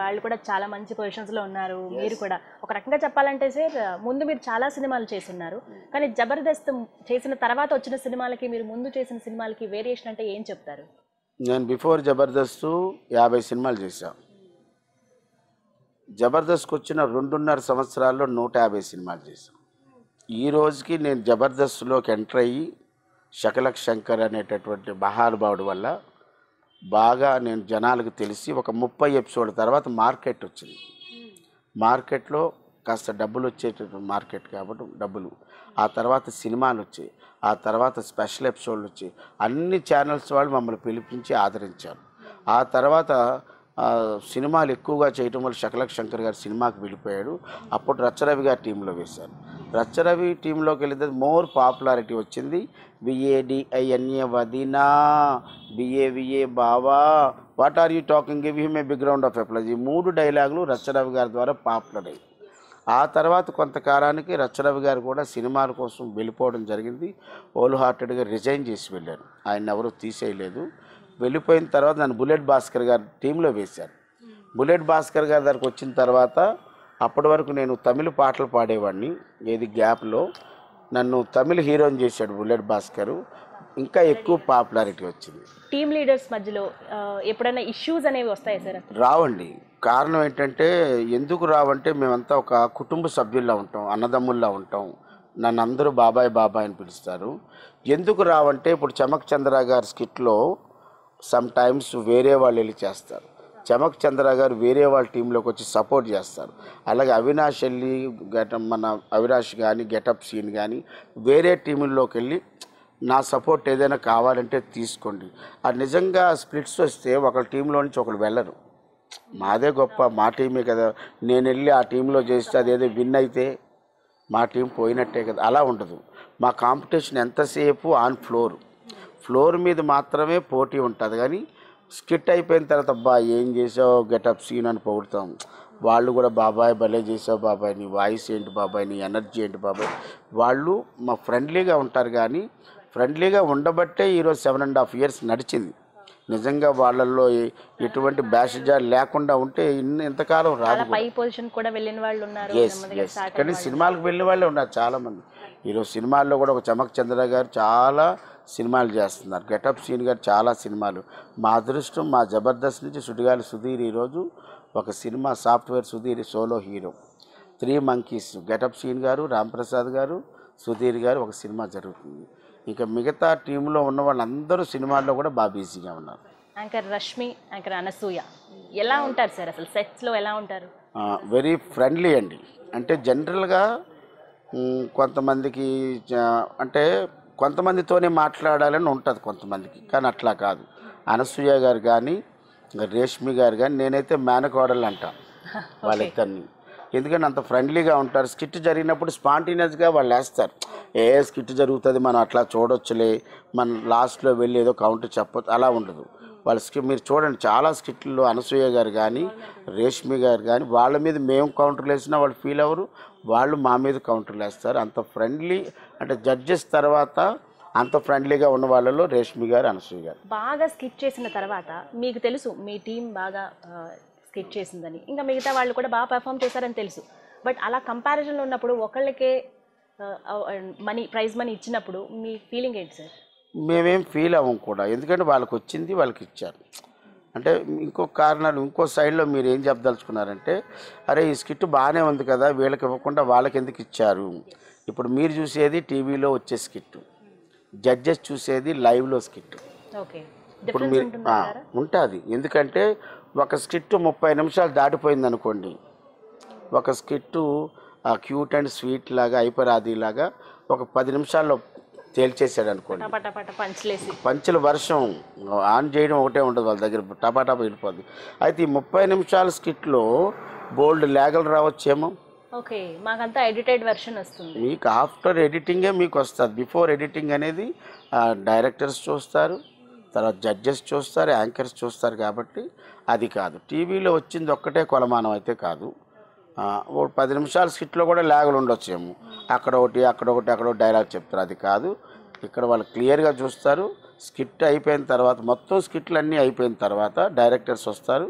వాళ్ళు కూడా చాలా మంచి పొజిషన్స్లో ఉన్నారు మీరు కూడా ఒక రకంగా చెప్పాలంటే సార్ ముందు మీరు చాలా సినిమాలు చేస్తున్నారు కానీ జబర్దస్త్ చేసిన తర్వాత వచ్చిన సినిమాలకి మీరు ముందు చేసిన సినిమాలకి వేరియేషన్ అంటే ఏం చెప్తారు నేను బిఫోర్ జబర్దస్త్ యాభై సినిమాలు చేశా జబర్దస్త్కి వచ్చిన రెండున్నర సంవత్సరాల్లో నూట యాభై సినిమాలు చేశాను ఈ రోజుకి నేను జబర్దస్త్లోకి ఎంటర్ అయ్యి శకలక్ శంకర్ అనేటటువంటి మహానుభావుడు వల్ల బాగా నేను జనాలకు తెలిసి ఒక ముప్పై ఎపిసోడ్ తర్వాత మార్కెట్ వచ్చింది మార్కెట్లో కాస్త డబ్బులు వచ్చేటటువంటి మార్కెట్ కాబట్టి డబ్బులు ఆ తర్వాత సినిమాలు వచ్చాయి ఆ తర్వాత స్పెషల్ ఎపిసోడ్లు వచ్చాయి అన్ని ఛానల్స్ వాళ్ళు మమ్మల్ని పిలిపించి ఆదరించారు ఆ తర్వాత ఆ, సినిమాలు ఎక్కువగా చేయటం వల్ల శకలక్ శంకర్ గారు సినిమాకి వెళ్ళిపోయాడు అప్పుడు రచ్చరవి గారి టీంలో వేశారు రచ్చరవి టీంలోకి వెళితే మోర్ పాపులారిటీ వచ్చింది బిఏడిఐఎన్ఏ వదినా బిఏవిఏ బావా what are you talking give him a big round of applause ఈ మూడు డైలాగులు రచ్చరవి గారి ద్వారా పాపులర్ అయ్యాయి ఆ తర్వాత కొంతకాలానికి రచ్చరవి గారు కూడా సినిమాల కోసం వెళ్ళిపోవడం జరిగింది ఓల్ హార్టెడ్గా రిజైన్ చేసి వెళ్ళారు ఆయన ఎవరు తీసేయలేదు వెళ్ళిపోయిన తర్వాత నన్ను బుల్లెట్ భాస్కర్ గారి టీంలో వేశారు బుల్లెట్ భాస్కర్ గారి దగ్గరకు వచ్చిన తర్వాత అప్పటి వరకు నేను తమిళ పాటలు పాడేవాడిని ఏది గ్యాప్లో నన్ను తమిళ హీరోని చేశాడు బుల్లెట్ భాస్కర్ ఇంకా ఎక్కువ పాపులారిటీ వచ్చింది టీమ్ లీడర్స్ మధ్యలో ఆ, ఎప్పుడైనా ఇష్యూస్ అనేవి వస్తాయి సార్ రావండి కారణం ఏంటంటే ఎందుకు రావంటే మేమంతా ఒక కుటుంబ సభ్యుల్లా ఉంటాం అన్నదమ్ముల్లా ఉంటాం నన్ను అందరూ బాబాయ్ బాబాయ్ అని పిలుస్తారు ఎందుకు రావంటే ఇప్పుడు చమక్ చంద్ర గారి స్కిట్లో సమ్ టైమ్స్ వేరే వాళ్ళు వెళ్ళి చేస్తారు చమక్ చంద్ర గారు వేరే వాళ్ళ టీంలోకి వచ్చి సపోర్ట్ చేస్తారు అలాగే అవినాష్ వెళ్ళి గెట మన అవినాష్ కానీ గెటప్ సీన్ కానీ వేరే టీముల్లోకి వెళ్ళి నా సపోర్ట్ ఏదైనా కావాలంటే తీసుకోండి అది నిజంగా స్ప్లిట్స్ వస్తే ఒకళ్ళ టీంలో నుంచి ఒకళ్ళు వెళ్ళరు మాదే గొప్ప మా టీమే కదా నేను వెళ్ళి ఆ టీంలో చేస్తే అదేదో విన్ అయితే మా టీం పోయినట్టే కదా అలా ఉండదు మా కాంపిటీషన్ ఎంతసేపు ఆన్ ఫ్లోర్ ఫ్లోర్ మీద మాత్రమే పోటీ ఉంటుంది కానీ స్కిట్ అయిపోయిన తర్వాత అబ్బా ఏం చేసావు గెటప్ సీన్ అని పొగుడుతాం వాళ్ళు కూడా బాబాయ్ భలే చేసావు బాబాయ్ నీ వాయిస్ ఏంటి బాబాయ్ నీ ఎనర్జీ ఏంటి బాబాయ్ వాళ్ళు మా ఫ్రెండ్లీగా ఉంటారు కానీ ఫ్రెండ్లీగా ఉండబట్టే ఈరోజు సెవెన్ అండ్ హాఫ్ ఇయర్స్ నడిచింది నిజంగా వాళ్ళల్లో ఎ- ఎటువంటి బ్యాషజా లేకుండా ఉంటే ఇన్ని ఇంతకాలం రాదు చాలా పై పొజిషన్ కూడా వెళ్ళిన వాళ్ళు ఉన్నారు ఎస్ నెమ్మదిగా ఎస్ start కానీ సినిమాలకు వెళ్ళిన వాళ్ళే ఉన్నారు చాలామంది ఈరోజు సినిమాల్లో కూడా ఒక చమక్ చంద్ర గారు చాలా సినిమాలు చేస్తున్నారు గెటప్ సీన్ గారు చాలా సినిమాలు మా అదృష్టం మా జబర్దస్త్ నుంచి సుడిగాలి సుధీర్ ఈరోజు ఒక cinema software Sudheer solo hero three monkeys getup Seenu గారు రాంప్రసాద్ గారు సుధీర్ గారు ఒక సినిమా జరుగుతుంది ఇంకా మిగతా టీంలో ఉన్న వాళ్ళందరూ సినిమాల్లో కూడా బాగా బిజీగా ఉన్నారు యాంకర్ రష్మి యాంకర్ అనసూయ ఎలా ఉంటారు సార్ అసలు sets లో ఎలా ఉంటారు వెరీ ఫ్రెండ్లీ అండి అంటే జనరల్గా మ్, కొంతమందికి జ- అంటే కొంతమందితోనే మాట్లాడాలని ఉంటుంది కొంతమందికి కానీ అట్లా కాదు అనసూయ గారు కానీ రేష్మి గారు కానీ నేనైతే మేనకోడలు అంటా వాళ్ళిద్దరిని ఎందుకంటే అంత ఫ్రెండ్లీగా ఉంటారు స్కిట్ జరిగినప్పుడు స్పాంటేనియస్గా వాళ్ళు వేస్తారు ఏ స్కిట్ జరుగుతుంది మనం అట్లా చూడొచ్చులే మనం లాస్ట్లో వెళ్ళి ఏదో కౌంటర్ చెప్పొచ్చు అలా ఉండదు వాళ్ళ స్కి మీరు చూడండి చాలా స్కిట్లు అనసూయ గారు కానీ రేష్మి గారు కానీ వాళ్ళ మీద మేము కౌంటర్లు వేసినా వాళ్ళు ఫీల్ అవ్వరు వాళ్ళు మా మీద కౌంటర్లు వేస్తారు అంత ఫ్రెండ్లీ అంటే జడ్జెస్ తర్వాత అంత ఫ్రెండ్లీగా ఉన్న వాళ్ళలో రేష్మి గారు అనసూయ గారు బాగా స్కిట్ చేసిన తర్వాత మీకు తెలుసు మీ టీం బాగా స్కిట్ చేసిందని ఇంకా మిగతా వాళ్ళు కూడా బాగా పెర్ఫామ్ చేశారని తెలుసు బట్ అలా కంపారిజన్లో ఉన్నప్పుడు ఒకళ్ళకే మనీ ప్రైజ్ మనీ ఇచ్చినప్పుడు మీ ఫీలింగ్ ఏంటి సార్ మేమేం ఫీల్ అవ్వం కూడా ఎందుకంటే వాళ్ళకి వచ్చింది వాళ్ళకి ఇచ్చారు అంటే ఇంకో కారణాలు ఇంకో సైడ్లో మీరు ఏం చెప్పదలుచుకున్నారంటే అరే ఈ స్కిట్ బాగానే ఉంది కదా వీళ్ళకి ఇవ్వకుండా వాళ్ళకి ఎందుకు ఇచ్చారు ఇప్పుడు మీరు చూసేది టీవీలో వచ్చే స్కిట్ జడ్జెస్ చూసేది లైవ్లో స్కిట్ ఓకే ఇప్పుడు డిఫరెన్స్ మీరు ఉంటుందంటారా ఉంటుంది ఎందుకంటే ఒక స్కిట్ ముప్పై నిమిషాలు దాటిపోయింది అనుకోండి ఒక స్కిట్టు క్యూట్ అండ్ స్వీట్ లాగా ఐపరాది లాగా ఒక పది నిమిషాల్లో తేల్చేసాడు అనుకోండి టపా టపా పంచలేసి పంచుల వర్షం ఆన్ చేయడం ఒకటే ఉంటుంది వాళ్ళ దగ్గర టపాటపా వెళ్ళిపోద్ది అయితే ఈ ముప్పై నిమిషాల స్కిట్లో బోల్డ్ లేగలు రావచ్చేమో ఓకే మాకంతా ఎడిటెడ్ వెర్షన్ వస్తుంది మీకు ఆఫ్టర్ ఎడిటింగే మీకు వస్తుంది బిఫోర్ ఎడిటింగ్ అనేది డైరెక్టర్స్ చూస్తారు తర్వాత జడ్జెస్ చూస్తారు యాంకర్స్ చూస్తారు కాబట్టి అది కాదు టీవీలో వచ్చింది ఒక్కటే కొలమానం అయితే కాదు ఆ, ఓ పది నిమిషాల స్కిట్లో కూడా లేగలు ఉండొచ్చేమో అక్కడ ఒకటి అక్కడ ఒకటి అక్కడ ఒకటి డైలాగ్ చెప్తారు అది కాదు ఇక్కడ వాళ్ళు క్లియర్గా చూస్తారు స్కిట్ అయిపోయిన తర్వాత మొత్తం స్కిట్లు అన్నీ అయిపోయిన తర్వాత డైరెక్టర్స్ వస్తారు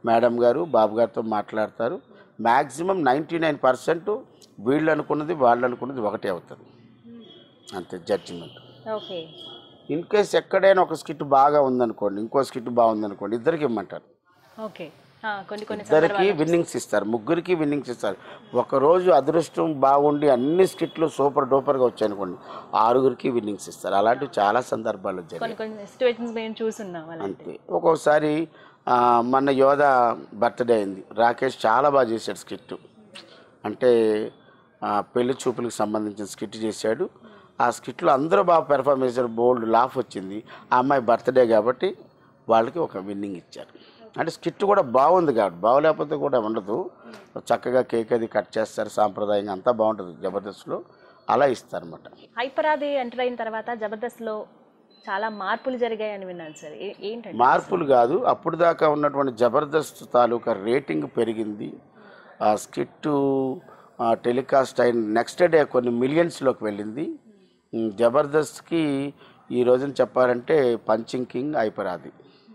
మేడం గారు బాబు గారితో మాట్లాడతారు మ్యాక్సిమం నైంటీ నైన్ పర్సెంట్ వీళ్ళు అనుకున్నది వాళ్ళు అనుకున్నది ఒకటే అవుతుంది అంతే జడ్జిమెంట్ ఓకే ఇన్ కేస్ ఎక్కడైనా ఒక స్కిట్ బాగా ఉందనుకోండి ఇంకో స్కిట్ బాగుందనుకోండి ఇద్దరికి ఇమ్మంటారు ఓకే ఆ, కొన్ని కొన్ని ఇద్దరికి విన్నింగ్స్ ఇస్తారు ముగ్గురికి విన్నింగ్స్ ఇస్తారు ఒకరోజు అదృష్టం బాగుండి అన్ని స్కిట్లు సూపర్ డూపర్గా వచ్చాయనుకోండి ఆరుగురికి విన్నింగ్స్ ఇస్తారు అలాంటివి చాలా సందర్భాలు జరిగాయి కొన్ని కొన్ని సిచ్యువేషన్స్ మేము చూస్తున్నాం అలా అంతే ఒక్కొక్కసారి ఆ, మొన్న యోధ బర్త్డే అయింది రాకేష్ చాలా బాగా చేశాడు స్కిట్ అంటే ఆ, పెళ్లి చూపులకు సంబంధించిన స్కిట్ చేశాడు ఆ స్కిట్లో అందరూ బాగా పెర్ఫామ్ చేశారు బోల్డ్ లాఫ్ వచ్చింది ఆ అమ్మాయి బర్త్డే కాబట్టి వాళ్ళకి ఒక విన్నింగ్ ఇచ్చారు అంటే స్కిట్ కూడా బాగుంది కాబట్టి బాగోలేకపోతే కూడా ఉండదు చక్కగా కేక్ అది కట్ చేస్తారు సాంప్రదాయంగా అంతా బాగుంటుంది జబర్దస్త్లో అలా ఇస్తారన్నమాట హైపరాది ఎంటర్ అయిన తర్వాత జబర్దస్త్లో చాలా మార్పులు జరిగాయని విన్నాను సార్ ఏ- ఏంటండి మార్పులు కాదు అప్పుడు దాకా ఉన్నటువంటి జబర్దస్త్ తాలూకా రేటింగ్ పెరిగింది ఆ స్కిట్ టెలికాస్ట్ అయిన నెక్స్ట్ డే కొన్ని మిలియన్స్లోకి వెళ్ళింది ఉమ్, జబర్దస్త్కి ఈ రోజున చెప్పాలంటే పంచింగ్ కింగ్ అయిపరాది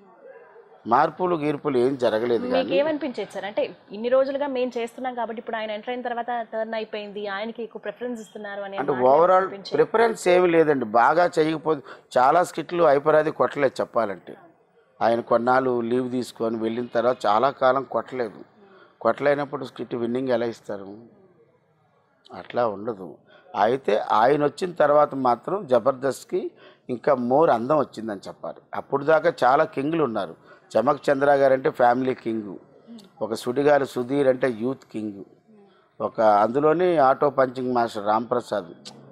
మార్పులు గీర్పులు ఏం జరగలేదు మీకు కానీ ఏమనిపించేది సార్ అంటే ఇన్ని రోజులుగా మేము చేస్తున్నాం కాబట్టి ఇప్పుడు ఆయన ఎంటర్ అయిన తర్వాత టర్న్ అయిపోయింది ఆయనకి ఎక్కువ ప్రిఫరెన్స్ ఇస్తున్నారు అనే అంటే మాట ఓవరాల్ అనిపించేది. ప్రిఫరెన్స్ ఏమీ లేదండి బాగా చేయకపోతే చాలా స్కిట్లు అయిపరాది కొట్టలేదు చెప్పాలంటే ఆయన కొన్నాళ్ళు లీవ్ తీసుకొని వెళ్ళిన తర్వాత చాలా కాలం కొట్టలేదు కొట్టలేనప్పుడు స్కిట్ విన్నింగ్ ఎలా ఇస్తారు అట్లా ఉండదు అయితే ఆయన వచ్చిన తర్వాత మాత్రం జబర్దస్త్కి ఇంకా మోర్ అందం వచ్చిందని చెప్పాలి అప్పుడు దాకా చాలా కింగ్లు ఉన్నారు చమక్ చంద్ర గారు అంటే ఫ్యామిలీ కింగ్ ఒక సుడిగాలి సుధీర్ అంటే యూత్ కింగ్ ఒక అందులోని ఆటో పంచింగ్ మాస్టర్ రాంప్రసాద్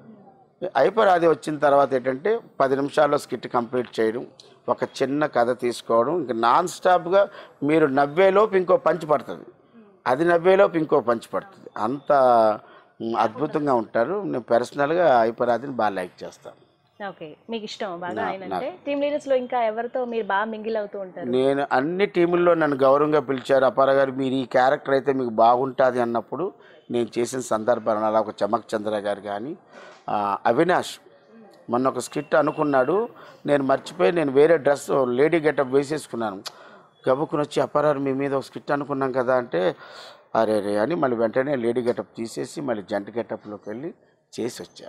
అయిపోయి వచ్చిన తర్వాత ఏంటంటే పది నిమిషాల్లో స్కిట్ కంప్లీట్ చేయడం ఒక చిన్న కథ తీసుకోవడం ఇంకా నాన్ స్టాప్గా మీరు నవ్వేలోపు ఇంకో పంచి పడుతుంది అది నవ్వేలోపు ఇంకో పంచి పడుతుంది అంత మ్, అద్భుతంగా ఉంటారు నేను పర్సనల్గా అయిపోరాదిని బాగా లైక్ చేస్తాను ఓకే మీకు ఇష్టం బాగా నా- ఆయన అంటే టీమ్ లీడర్స్ లో ఇంకా ఎవరితో మీరు బాగా మింగిల్ అవుతూ ఉంటారు నేను అన్ని టీముల్లో నన్ను గౌరవంగా పిలిచారు అపార గారు మీరు ఈ క్యారెక్టర్ అయితే మీకు బాగుంటుంది అన్నప్పుడు నేను చేసిన సందర్భాలు అలా ఒక చమక్ చంద్ర గారు కానీ ఆ, అవినాష్ మొన్న ఒక స్కిట్ అనుకున్నాడు నేను మర్చిపోయి నేను వేరే డ్రెస్ లేడీ గెటప్ వేసేసుకున్నాను గబుక్కుని వచ్చి అపరారు మీ మీద ఒక స్కిట్ అనుకున్నాం కదా అంటే అరే రే అని మళ్ళీ వెంటనే లేడీ గెటప్ తీసేసి మళ్ళీ జంట గెటప్లోకి వెళ్ళి చేసి వచ్చా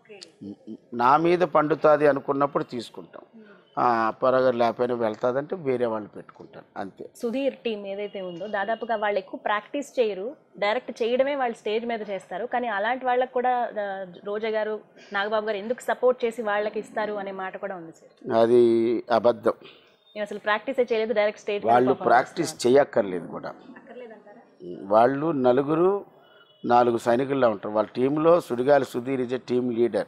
నా మీద పండుతుంది అనుకున్నప్పుడు తీసుకుంటాం అప్పారాగారు లేకపోయినా వెళ్తాదంటే వేరే వాళ్ళు పెట్టుకుంటారు అంతే సుధీర్ టీం ఏదైతే ఉందో దాదాపుగా వాళ్ళు ఎక్కువ ప్రాక్టీస్ చేయరు డైరెక్ట్ చేయడమే వాళ్ళు స్టేజ్ మీద చేస్తారు కానీ అలాంటి వాళ్ళకి కూడా ఆ, రోజా గారు నాగబాబు గారు ఎందుకు సపోర్ట్ చేసి వాళ్ళకి ఇస్తారు అనే మాట కూడా ఉంది సార్ అది అబద్ధం నేను అసలు ప్రాక్టీస్ చేయలేదు డైరెక్ట్ స్టేజ్ వాళ్ళు ప్రాక్టీస్ చేయక్కర్లేదు కూడా వాళ్ళు నలుగురు నాలుగు సైనికుల్లో ఉంటారు వాళ్ళ టీంలో Sudigali Sudheer is a team leader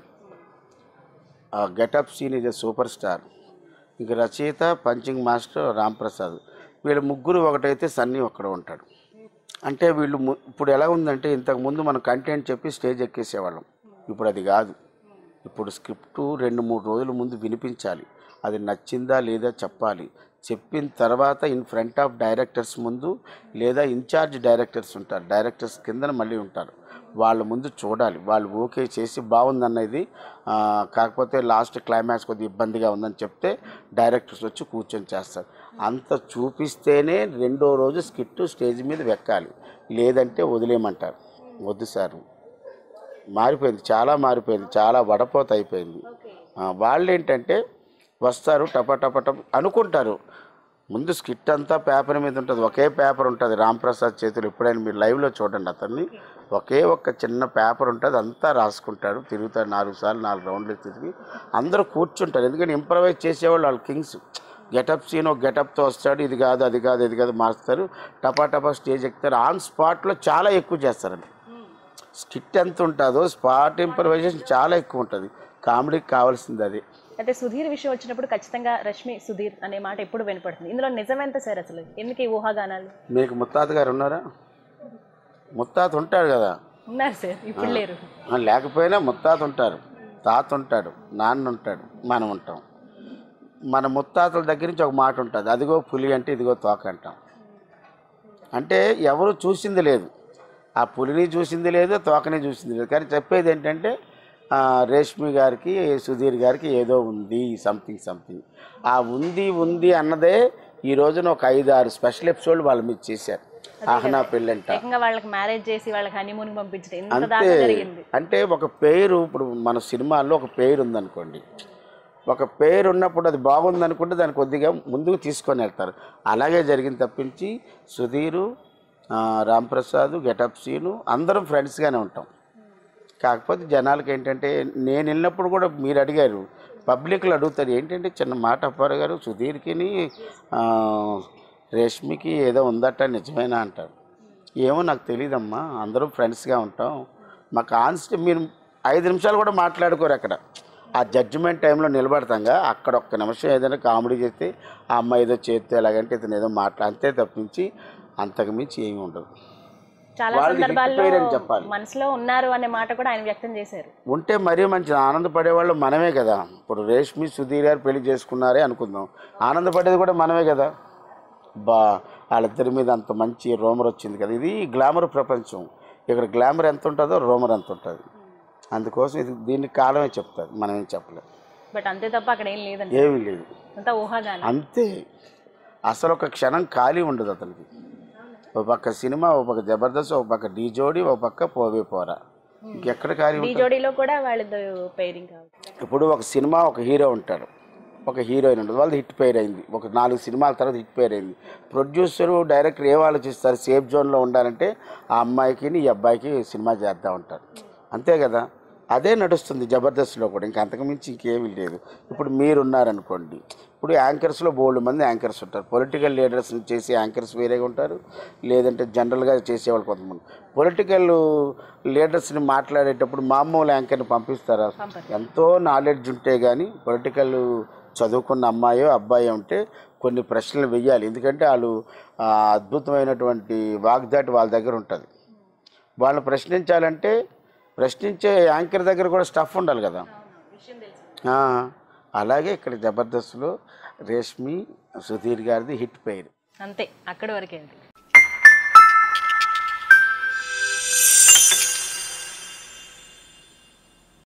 getup Seenu is a super star ఇంక రచయిత పంచింగ్ మాస్టర్ రాంప్రసాద్ వీళ్ళు ముగ్గురు ఒకటైతే సన్నీ ఒక్కడ ఉంటాడు అంటే వీళ్ళు ము- ఇప్పుడు ఎలా ఉందంటే ఇంతకు ముందు మనం కంటెంట్ చెప్పి స్టేజ్ ఎక్కేసేవాళ్ళం ఇప్పుడు అది కాదు ఇప్పుడు స్క్రిప్ట్ రెండు మూడు రోజుల ముందు వినిపించాలి అది నచ్చిందా లేదా చెప్పాలి చెప్పిన తర్వాత ఇన్ ఫ్రంట్ ఆఫ్ డైరెక్టర్స్ ముందు లేదా ఇన్ఛార్జ్ డైరెక్టర్స్ ఉంటారు డైరెక్టర్స్ కిందన మళ్ళీ ఉంటారు వాళ్ళ ముందు చూడాలి వాళ్ళు ఓకే చేసి బాగుందన్నది ఆ, కాకపోతే లాస్ట్ క్లైమాక్స్ కొద్దిగా ఇబ్బందిగా ఉందని చెప్తే డైరెక్టర్స్ వచ్చి కూర్చొని చేస్తారు అంత చూపిస్తేనే రెండో రోజు స్కిట్ స్టేజ్ మీద వెక్కాలి లేదంటే వదిలేయమంటారు వద్దు సార్ మారిపోయింది చాలా మారిపోయింది చాలా వడపోత అయిపోయింది ఆ, వాళ్ళు ఏంటంటే వస్తారు టప టప టప అనుకుంటారు ముందు స్కిట్ అంతా పేపర్ మీద ఉంటుంది ఒకే పేపర్ ఉంటుంది రాంప్రసాద్ చేతులు ఎప్పుడైనా మీరు లైవ్లో చూడండి అతన్ని ఒకే ఒక్క చిన్న పేపర్ ఉంటుంది అంతా రాసుకుంటాడు తిరుగుతాడు నాలుగు సార్లు నాలుగు రౌండ్లు తిరిగి అందరూ కూర్చుంటారు ఎందుకంటే ఇంప్రవైజ్ చేసేవాళ్ళు వాళ్ళు కింగ్స్ గెటప్ సీన్ ఒక గెటప్తో వస్తాడు ఇది కాదు అది కాదు ఇది కాదు మార్చుతారు టపా టపా స్టేజ్ ఎక్కుతారు ఆన్ స్పాట్లో చాలా ఎక్కువ చేస్తారండి స్కిట్ ఎంత ఉంటుందో స్పాట్ ఇంప్రవైజేషన్ చాలా ఎక్కువ ఉంటుంది కామెడీకి కావాల్సింది అది అయితే సుధీర్ విషయం వచ్చినప్పుడు ఖచ్చితంగా రష్మి సుధీర్ అనే మాట ఎప్పుడు వినపడుతుంది ఇందులో నిజమెంత సార్ అసలు ఎందుకు ఈ ఊహాగానాలు మీకు ముత్తాత గారు ఉన్నారా ముత్తాత ఉంటాడు కదా ఉన్నారు సార్ ఇప్పుడు లేరు ఆ, లేకపోయినా ముత్తాత ఉంటారు తాత ఉంటాడు నాన్న ఉంటాడు మనం ఉంటాం మన ముత్తాతల దగ్గర నుంచి ఒక మాట ఉంటుంది అదిగో పులి అంటే ఇదిగో తోక అంటాం అంటే ఎవరు చూసింది లేదు ఆ పులిని చూసింది లేదు తోకని చూసింది లేదు కానీ చెప్పేది ఏంటంటే ఆ, రేష్మి గారికి సుధీర్ గారికి ఏదో ఉంది సంథింగ్ సంథింగ్ ఆ ఉంది ఉంది అన్నదే ఈ రోజున ఒక ఐదు ఆరు స్పెషల్ ఎపిసోడ్ వాళ్ళ మీద చేశారు ఆహనా పెళ్ళంట ఏకంగా వాళ్ళకి మ్యారేజ్ చేసి వాళ్ళకి హనీమూన్ పంపించడం ఇంత అంతే దాకా జరిగింది అంటే ఒక పేరు ఇప్పుడు మన సినిమాల్లో ఒక పేరు ఉందనుకోండి ఒక పేరు ఉన్నప్పుడు అది బాగుంది అనుకుంటే దాన్ని కొద్దిగా ముందుకు తీసుకొని వెళ్తారు అలాగే జరిగింది తప్పించి సుధీరు ఆ, రాంప్రసాద్ గెటప్ సీను అందరం ఫ్రెండ్స్గానే ఉంటాం కాకపోతే జనాలకి ఏంటంటే నేను వెళ్ళినప్పుడు కూడా మీరు అడిగారు పబ్లిక్లో అడుగుతారు ఏంటంటే చిన్న మాట అప్పారు గారు సుధీర్కిని ఆ, రేష్మికి ఏదో ఉందట నిజమేనా అంటారు ఏమో నాకు తెలియదమ్మా అందరూ ఫ్రెండ్స్గా ఉంటాం మా కాన్స్ట్ మీరు ఐదు నిమిషాలు కూడా మాట్లాడుకోరు అక్కడ ఆ జడ్జిమెంట్ టైంలో నిలబడతాంగా అక్కడ ఒక్క నిమిషం ఏదైనా కామెడీ చేస్తే ఆ అమ్మాయి ఏదో చేస్తే ఎలాగంటే ఇతను ఏదో మాట్లా అంతే తప్పించి అంతకు మించి ఏమి ఉండదు చాలా వాళ్ళది సందర్భాల్లో హిట్ పేరని చెప్పాలి. మనసులో ఉన్నారు అనే మాట కూడా ఆయన వ్యక్తం చేశారు ఉంటే మరీ మంచి ఆనందపడేవాళ్ళు మనమే కదా ఇప్పుడు రేష్మి సుధీర్ గారు పెళ్లి చేసుకున్నారే అనుకుందాం ఆనందపడేది కూడా మనమే కదా బా వాళ్ళిద్దరి మీద అంత మంచి రోమర్ వచ్చింది కదా ఇది గ్లామర్ ప్రపంచం ఇక్కడ గ్లామర్ ఎంత ఉంటుందో రోమర్ ఎంత ఉంటుంది అందుకోసం ఇది దీన్ని కాలమే చెప్తుంది మనం ఏం చెప్పలేం బట్ అంతే తప్ప అక్కడ ఏం లేదండి ఏమీ లేదు అంతా ఊహాగానం అంతే అసలు ఒక క్షణం ఖాళీ ఉండదు అతనికి ఒక పక్క సినిమా ఒక పక్క జబర్దస్త్ ఒక పక్క డీ జోడి ఒక పక్క పోవే పోరా ఇంకెక్కడ ఖాళీ ఈ ఉంటుంది జోడీలో కూడా వాళ్ళిద్దరు పేరింగ్ కావచ్చు ఇప్పుడు ఒక సినిమా ఒక హీరో ఉంటాడు ఒక హీరోయిన్ ఉంటుంది వాళ్ళది హిట్ పేర్ అయింది ఒక నాలుగు సినిమాల తర్వాత హిట్ పేర్ అయింది ప్రొడ్యూసరు డైరెక్టర్ ఏం ఆలోచిస్తారు సేఫ్ జోన్లో ఉండాలంటే ఆ అమ్మాయికి ఈ అబ్బాయికి సినిమా చేద్దాం ఉంటారు అంతే కదా అదే నడుస్తుంది జబర్దస్త్లో కూడా ఇంకా అంతకుమించి ఇంకేమీ లేదు ఇప్పుడు మీరు ఉన్నారనుకోండి ఇప్పుడు యాంకర్స్లో బోల్డ్ మంది యాంకర్స్ ఉంటారు పొలిటికల్ లీడర్స్ చేసే యాంకర్స్ వేరేగా ఉంటారు లేదంటే జనరల్గా చేసేవాళ్ళు కొంతమంది పొలిటికల్ లీడర్స్ని మాట్లాడేటప్పుడు మామూలు యాంకర్ని పంపిస్తారా పంపరు. ఎంతో నాలెడ్జ్ ఉంటే కానీ పొలిటికల్ చదువుకున్న అమ్మాయో అబ్బాయో ఉంటే కొన్ని ప్రశ్నలు వెయ్యాలి ఎందుకంటే వాళ్ళు ఆ, అద్భుతమైనటువంటి వాగ్దాటి వాళ్ళ దగ్గర ఉంటుంది వాళ్ళు ప్రశ్నించాలంటే ప్రశ్నించే యాంకర్ దగ్గర కూడా స్టఫ్ ఉండాలి కదా ఆ, అలాగే ఇక్కడ జబర్దస్త్లో రేష్మి సుధీర్ గారిది హిట్ పేరు అంతే అక్కడి వరకే అది